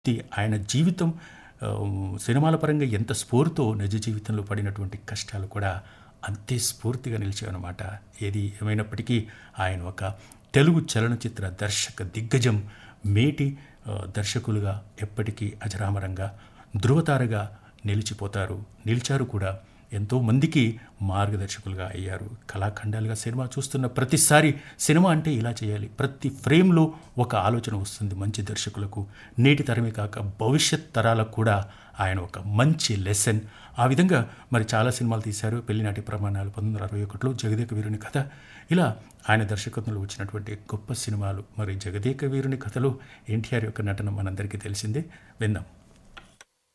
వ్యక్తి ఆయన జీవితం ఆ, సినిమాల పరంగా ఎంత స్ఫూర్తో నిజ జీవితంలో పడినటువంటి కష్టాలు కూడా అంతే స్ఫూర్తిగా నిలిచాయన్నమాట ఏది ఏమైనప్పటికీ ఆయన ఒక తెలుగు చలనచిత్ర దర్శక దిగ్గజం మేటి ఆ, దర్శకులుగా ఎప్పటికీ అజరామరంగా ధృవతారగా నిలిచిపోతారు నిలిచారు కూడా ఎంతో మందికి మార్గదర్శకులుగా అయ్యారు కళాఖండాలుగా సినిమా చూస్తున్న ప్రతిసారి సినిమా అంటే ఇలా చేయాలి ప్రతి ఫ్రేమ్లో ఒక ఆలోచన వస్తుంది మంచి దర్శకులకు నేటి తరమే కాక భవిష్యత్ తరాలకు కూడా ఆయన ఒక మంచి లెసన్ ఆ విధంగా మరి చాలా సినిమాలు తీశారు పెళ్లినాటి ప్రమాణాలు పంతొమ్మిది వందల అరవై ఒకటిలో జగదేక వీరుని కథ ఇలా ఆయన దర్శకత్వంలో వచ్చినటువంటి గొప్ప సినిమాలు మరి జగదేక వీరుని కథలో ఎన్టీఆర్ యొక్క నటన మనందరికీ తెలిసిందే విందాం